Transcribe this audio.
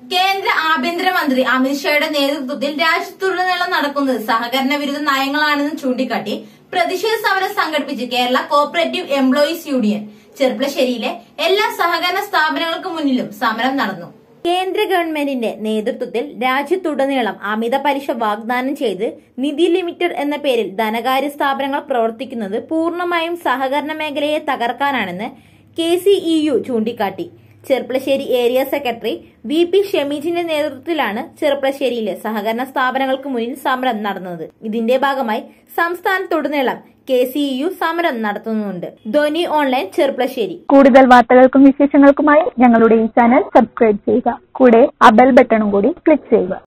കേന്ദ്ര ആഭ്യന്തരമന്ത്രി അമിത്ഷായുടെ നേതൃത്വത്തിൽ രാജ്യത്തുടനീളം നടക്കുന്നത് സഹകരണ വിരുദ്ധ നയങ്ങളാണെന്ന് ചൂണ്ടിക്കാട്ടി പ്രതിഷേധ സമരം സംഘടിപ്പിച്ച് കേരള കോപ്പറേറ്റീവ് എംപ്ലോയീസ് യൂണിയൻ ചെർപ്പളശ്ശേരിയിലെ എല്ലാ സഹകരണ സ്ഥാപനങ്ങൾക്ക് മുന്നിലും സമരം നടന്നു കേന്ദ്ര ഗവൺമെന്റിന്റെ നേതൃത്വത്തിൽ രാജ്യത്തുടനീളം അമിത പലിശ വാഗ്ദാനം ചെയ്ത് നിധി ലിമിറ്റഡ് എന്ന പേരിൽ ധനകാര്യ സ്ഥാപനങ്ങൾ പ്രവർത്തിക്കുന്നത് പൂർണ്ണമായും സഹകരണ മേഖലയെ തകർക്കാനാണെന്ന് കെ സി ഇ യു ചൂണ്ടിക്കാട്ടി ചെർപ്പളശ്ശേരി ഏരിയ സെക്രട്ടറി വി പി ഷമീജിന്റെ നേതൃത്വത്തിലാണ് ചെർപ്പളശ്ശേരിയിലെ സഹകരണ സ്ഥാപനങ്ങൾക്ക് മുന്നിൽ സമരം നടന്നത് ഇതിന്റെ ഭാഗമായി സംസ്ഥാനത്തുടനീളം കെ സി ഇ യു സമരം നടത്തുന്നുണ്ട് ധോനി ഓൺലൈൻ ചെർപ്പളശ്ശേരി കൂടുതൽ വാർത്തകൾക്കും വിശേഷങ്ങൾക്കുമായി ഞങ്ങളുടെ ഈ ചാനൽ സബ്സ്ക്രൈബ് ചെയ്യുക കൂടെ ആ ബെൽ ബട്ടണും കൂടി ക്ലിക്ക് ചെയ്യുക